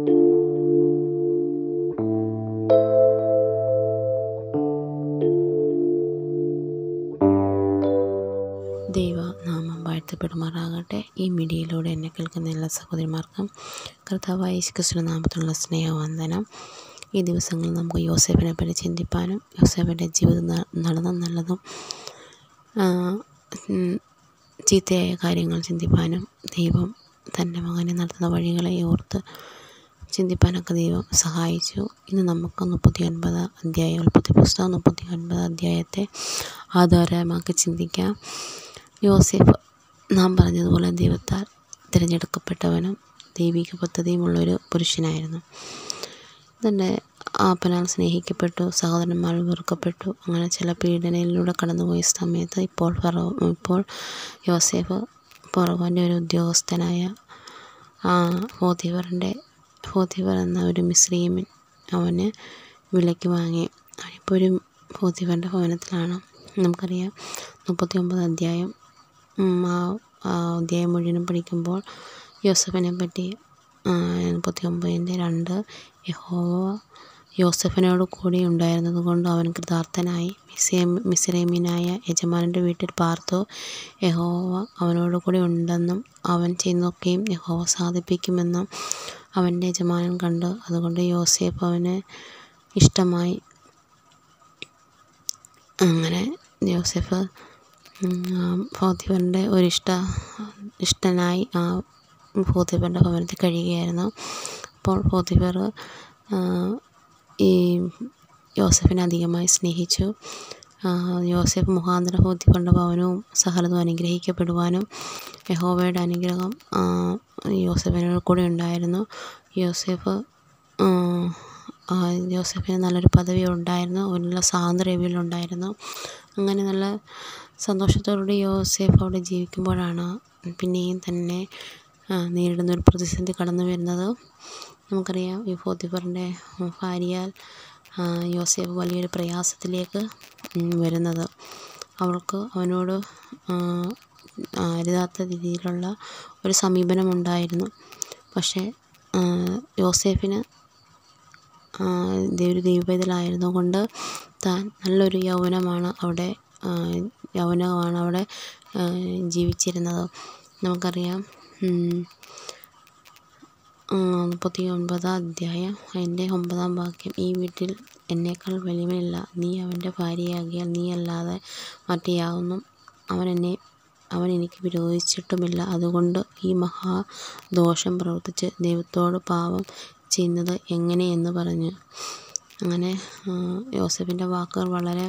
ദൈവനാമം വാഴ്ത്തപ്പെടുമാറാകട്ടെ ഈ മീഡിയയിലൂടെ എന്നെ കേൾക്കുന്ന എല്ലാ സഹോദരിമാർക്കും കർത്താവായ യേശുക്രിസ്തുവിന്റെ നാമത്തിലുള്ള സ്നേഹവന്ദനം ഈ ദിവസങ്ങളിൽ നമുക്ക് യോസേഫിനെ പറ്റി ചിന്തിപ്പാനും യോസേഫിൻ്റെ ജീവിതം ന- നടന്ന നല്ലതും ആ, ഉം, ചീത്തയായ കാര്യങ്ങൾ ചിന്തിപ്പാനും ദൈവം തൻ്റെ മകനെ നടത്തുന്ന വഴികളെ ഓർത്ത് ചിന്തിപ്പാനൊക്കെ ദൈവം സഹായിച്ചു ഇന്ന് നമുക്ക് മുപ്പത്തി ഒൻപത് അധ്യായം ഉൽപ്പത്തി പുസ്തകം മുപ്പത്തി ഒൻപത് അധ്യായത്തെ ആധാരമാക്കി ചിന്തിക്കാം യോസേഫ് നാം പറഞ്ഞതുപോലെ ദൈവത്താൽ തിരഞ്ഞെടുക്കപ്പെട്ടവനും ദൈവിക പദ്ധതിയുമുള്ളൊരു പുരുഷനായിരുന്നു തൻ്റെ ആപ്പനാൽ സ്നേഹിക്കപ്പെട്ടു സഹോദരന്മാർ വെറുക്കപ്പെട്ടു അങ്ങനെ ചില പീഡനയിലൂടെ കടന്നുപോയ സമയത്ത് ഇപ്പോൾ ഫറോ ഇപ്പോൾ യോസേഫ് ഫറോവൻ്റെ ഒരു ഉദ്യോഗസ്ഥനായ ഫോത്തിഫറിൻ്റെ ഫോത്തിഫർ എന്ന ഒരു മിസ്രീമിൻ അവന് വിലയ്ക്ക് വാങ്ങി അവനിപ്പോൾ ഒരു ഫോത്തിഫറിൻ്റെ ഭവനത്തിലാണ് നമുക്കറിയാം മുപ്പത്തി ഒമ്പത് അധ്യായം ഉം, ആ ആ അധ്യായം മുഴുവനും പഠിക്കുമ്പോൾ യോസഫിനെ പറ്റി മുപ്പത്തി ഒമ്പതിൻ്റെ രണ്ട് യഹോവ യോസഫിനോട് കൂടി ഉണ്ടായിരുന്നത് കൊണ്ട് അവൻ കൃതാർത്ഥനായി മിസ്രൈം മിസ്രൈമിനായ യജമാനൻ്റെ വീട്ടിൽ പാർത്തു യഹോവ അവനോട് കൂടി ഉണ്ടെന്നും അവൻ ചെയ്യുന്നതൊക്കെയും യഹോവ സാധിപ്പിക്കുമെന്നും അവൻ്റെ യജമാനൻ കണ്ടു അതുകൊണ്ട് യോസേഫ് അവന് ഇഷ്ടമായി അങ്ങനെ യോസെഫ് ഫോത്തിഫറിൻ്റെ ഒരിഷ്ട ഇഷ്ടനായി ആ ഫോത്തിഫറിൻ്റെ ഭവനത്തിൽ കഴിയുകയായിരുന്നു അപ്പോൾ ഫോത്തിഫർ ഈ യോസഫിനെ അധികമായി സ്നേഹിച്ചു ആ, യോസെഫ് മുഖാന്തരം ഫോത്തിഫറിൻ്റെ ഭവനവും സകലതും അനുഗ്രഹിക്കപ്പെടുവാനും യഹോവയുടെ അനുഗ്രഹം ആ, യോസെഫിനോട് കൂടെ ഉണ്ടായിരുന്നു യോസെഫ് ആ, ആ, യോസെഫിന് നല്ലൊരു പദവി ഉണ്ടായിരുന്നു അവനുള്ള സ്വാതന്ത്ര്യം ഉണ്ടായിരുന്നു അങ്ങനെ നല്ല സന്തോഷത്തോടുകൂടി യോസേഫ് അവിടെ ജീവിക്കുമ്പോഴാണ് പിന്നെയും തന്നെ ആ, നേരിടുന്ന ഒരു പ്രതിസന്ധി കടന്നു വരുന്നത് നമുക്കറിയാം ഈ ഫോത്തിഫറിൻ്റെ ഭാര്യയാൽ ആ, യോസേഫ് വലിയൊരു പ്രയാസത്തിലേക്ക് ഉം, വരുന്നത് അവൾക്ക് അവനോട് ആ, അരുതാത്ത രീതിയിലുള്ള ഒരു സമീപനമുണ്ടായിരുന്നു പക്ഷേ ആ, യോസേഫിന് ആ, ദൈ- ഒരു ദൈവപൈതലായിരുന്നു കൊണ്ട് താൻ നല്ലൊരു യൗവനമാണ് അവിടെ ആ, യൗവനമാണ് അവിടെ ആ, ജീവിച്ചിരുന്നത് നമുക്കറിയാം ഉം, ആ, മുപ്പത്തി ഒൻപതാം അധ്യായം അതിൻ്റെ ഒമ്പതാം വാക്യം ഈ വീട്ടിൽ എന്നേക്കാൾ വലിയവനില്ല നീ അവൻ്റെ ഭാര്യയാകിയാൽ നീ അല്ലാതെ മറ്റേ യാതൊന്നും അവൻ എന്നെ അവൻ എനിക്ക് വിരോധിച്ചിട്ടുമില്ല അതുകൊണ്ട് ഈ മഹാദോഷം പ്രവർത്തിച്ച് ദൈവത്തോട് പാപം ചെയ്യുന്നത് എങ്ങനെയെന്ന് പറഞ്ഞു അങ്ങനെ ആ, യോസേഫിൻ്റെ വാക്കുകൾ വളരെ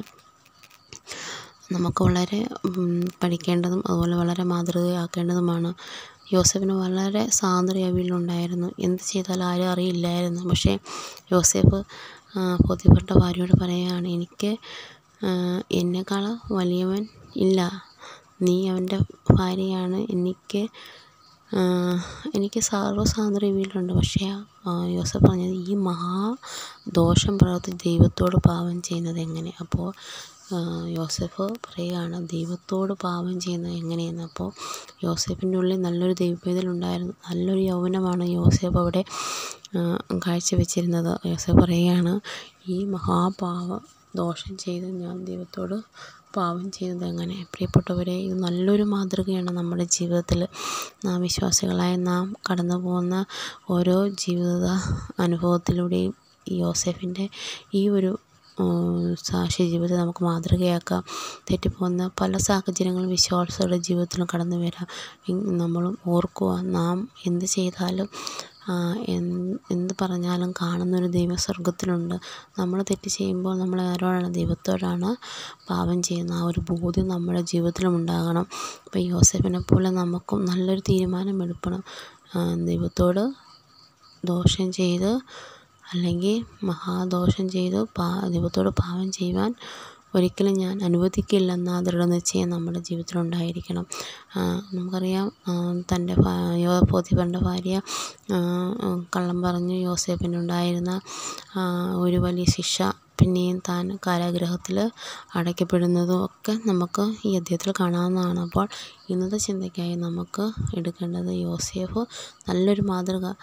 നമുക്ക് വളരെ ഉം, പഠിക്കേണ്ടതും അതുപോലെ വളരെ മാതൃകയാക്കേണ്ടതുമാണ് യോസേഫിന് വളരെ സ്വാതന്ത്ര്യ ഉണ്ടായിരുന്നു എന്ത് ചെയ്താലും ആരും അറിയില്ലായിരുന്നു പക്ഷേ യോസേഫ് പോത്തിഫറിൻ്റെ ഭാര്യയോട് പറയുകയാണ് എനിക്ക് ആ, എന്നെക്കാൾ വലിയവൻ ഇല്ല നീ അവൻ്റെ ഭാര്യയാണ് എനിക്ക് ആ, എനിക്ക് സർവ്വ സ്വാതന്ത്ര്യം വീട്ടിലുണ്ട് പക്ഷേ ആ, യോസഫ് പറഞ്ഞത് ഈ മഹാദോഷം പ്രവർത്തിച്ച് ദൈവത്തോട് പാപം ചെയ്യുന്നത് എങ്ങനെ അപ്പോൾ ആ, യോസഫ് പറയുകയാണ് ദൈവത്തോട് പാപം ചെയ്യുന്നത് എങ്ങനെയെന്ന് അപ്പോൾ യോസേഫിൻ്റെ ഉള്ളിൽ നല്ലൊരു ദൈവവേദലുണ്ടായിരുന്നു നല്ലൊരു യൗവനമാണ് യോസേഫ് അവിടെ ആ, കാഴ്ചവെച്ചിരുന്നത് യോസേഫ് പറയുകയാണ് ഈ മഹാപാപ ദോഷം ചെയ്ത് ഞാൻ ദൈവത്തോട് പാപം ചെയ്യുന്നത് എങ്ങനെ പ്രിയപ്പെട്ടവരെ ഇത് നല്ലൊരു മാതൃകയാണ് നമ്മുടെ ജീവിതത്തിൽ നാം വിശ്വാസികളായ നാം കടന്നു പോകുന്ന ഓരോ ജീവിത അനുഭവത്തിലൂടെയും ഈ യോസേഫിൻ്റെ ഈ ഒരു ഉം, സാക്ഷ്യ ജീവിതത്തെ നമുക്ക് മാതൃകയാക്കാം തെറ്റിപ്പോകുന്ന പല സാഹചര്യങ്ങളും വിശ്വാസികളുടെ ജീവിതത്തിലും കടന്നു വരാം എങ് നമ്മളും ഓർക്കുക നാം എന്ത് ചെയ്താലും ആ, എന്ത് എന്ത് പറഞ്ഞാലും കാണുന്നൊരു ദൈവം സ്വർഗത്തിലുണ്ട് നമ്മൾ തെറ്റ് ചെയ്യുമ്പോൾ നമ്മൾ ആരോടാണ് ദൈവത്തോടാണ് പാപം ചെയ്യുന്നത് ആ ഒരു ബോധ്യം നമ്മുടെ ജീവിതത്തിലും ഉണ്ടാകണം അപ്പോൾ യോസേഫിനെ പോലെ നമുക്കും നല്ലൊരു തീരുമാനം എടുക്കണം ആ, ദൈവത്തോട് ദോഷം ചെയ്ത് അല്ലെങ്കിൽ മഹാദോഷം ചെയ്ത് പാ ദൈവത്തോട് പാപം ചെയ്യുവാൻ ഒരിക്കലും ഞാൻ അനുവദിക്കില്ലെന്ന ആ ദൃഢനിശ്ചയം നമ്മുടെ ജീവിതത്തിലുണ്ടായിരിക്കണം ആ, നമുക്കറിയാം ആ, തൻ്റെ ഭാ- യോ പോത്തിഫറിൻ്റെ ഭാര്യ ആ, ആ, കള്ളം പറഞ്ഞ് യോസേഫിനുണ്ടായിരുന്ന ആ, ഒരു വലിയ ശിക്ഷ പിന്നെയും താൻ കാരാഗൃഹത്തിൽ അടയ്ക്കപ്പെടുന്നതും ഒക്കെ നമുക്ക് ഈ അധ്യായത്തിൽ കാണാവുന്നതാണ് അപ്പോൾ ഇന്നത്തെ ചിന്തയ്ക്കായി നമുക്ക് എടുക്കേണ്ടത് യോസേഫ് നല്ലൊരു മാതൃക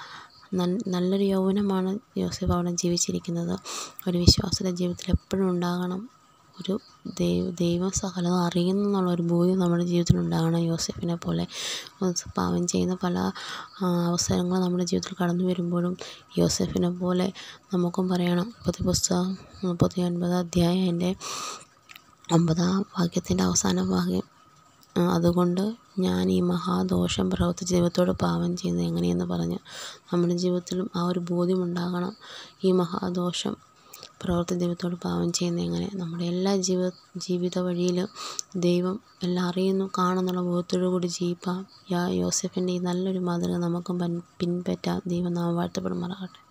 നല്ലൊരു യൗവനമാണ് യോസേഫ് അവിടെ ജീവിച്ചിരിക്കുന്നത് ഒരു വിശ്വാസിയുടെ ജീവിതത്തിൽ എപ്പോഴും ഉണ്ടാകണം ഒരു ദൈവം സകലതും അറിയുന്നു എന്നുള്ള ഒരു ബോധ്യം നമ്മുടെ ജീവിതത്തിൽ ഉണ്ടാകണം യോസേഫിനെ പോലെ പാവം ചെയ്യുന്ന പല അവസരങ്ങൾ നമ്മുടെ ജീവിതത്തിൽ കടന്നു വരുമ്പോഴും യോസേഫിനെ പോലെ നമുക്കും പറയണം ഉൽപ്പത്തി പുസ്തകം മുപ്പത്തി ഒൻപത് അധ്യായം എൻ്റെ ഒമ്പതാം വാക്യത്തിൻ്റെ അവസാന ഭാഗ്യം അതുകൊണ്ട് ഞാൻ ഈ മഹാദോഷം പ്രവർത്തിച്ച് ദൈവത്തോട് പാവം ചെയ്യുന്നത് എങ്ങനെയെന്ന് പറഞ്ഞ് നമ്മുടെ ജീവിതത്തിലും ആ ഒരു ബോധ്യമുണ്ടാകണം ഈ മഹാദോഷം പ്രവർത്തി ദൈവത്തോട് പാവം ചെയ്യുന്നത് എങ്ങനെ നമ്മുടെ എല്ലാ ജീവിത ജീവിത വഴിയിലും ദൈവം എല്ലാം അറിയുന്നു കാണുന്നുള്ള ബോധത്തോടു കൂടി ജീവിക്കാം യാ യോസെഫിൻ്റെ ഈ നല്ലൊരു മാതൃക നമുക്കും പിൻപറ്റാം ദൈവം നാം വാഴ്ത്തപ്പെടുമാറാകട്ടെ